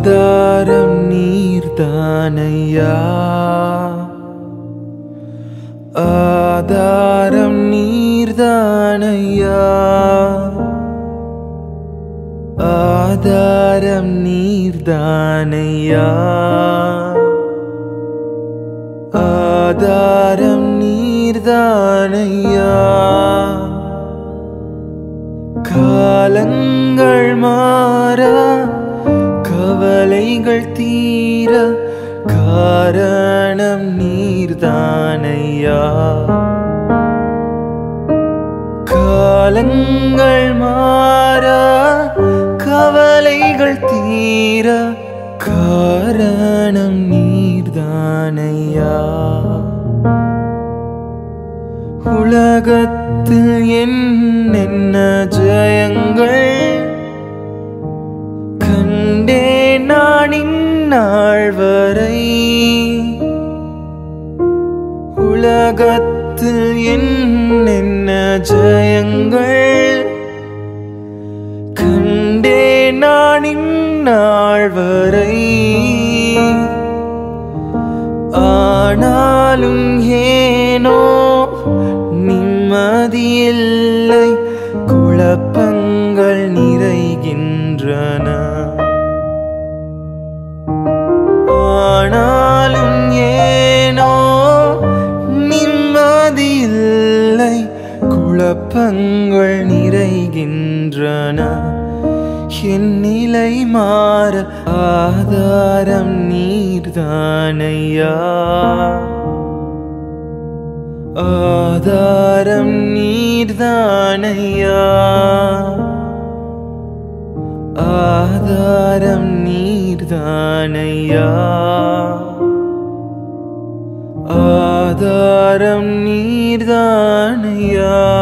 ஆதாரம் நீர்தானையா ஆதாரம் நீர்தானையா ஆதாரம் நீர்தானையா ஆதாரம் நீர்தானையா காலங்கள் மாற கவலைகள் தீர காரணம் நீர்தானையா காலங்கள் மாற கவலைகள் தீர காரணம் நீர்தானையா உலகத்தில் என்னென்ன ஜெயங்கள் கண்டே நான் இந்நாள் வரை உலகத்தில் என்னென்ன ஜெயங்கள் கண்டே நான் இந்நாள் வரை ஆனாலும் ஏனோ நிம்மதியில்லை குழப்பங்கள் நிறைகின்றன ஆனாலும் ஏனோ நிம்மதியில்லை குழப்பங்கள் நிறைகின்றன என் நிலை மாற ஆதாரம் நீர்தானையா ஆதாரம் நீர்தானையா ஆதாரம் நீர்தானையா ஆதாரம் நீர்தானையா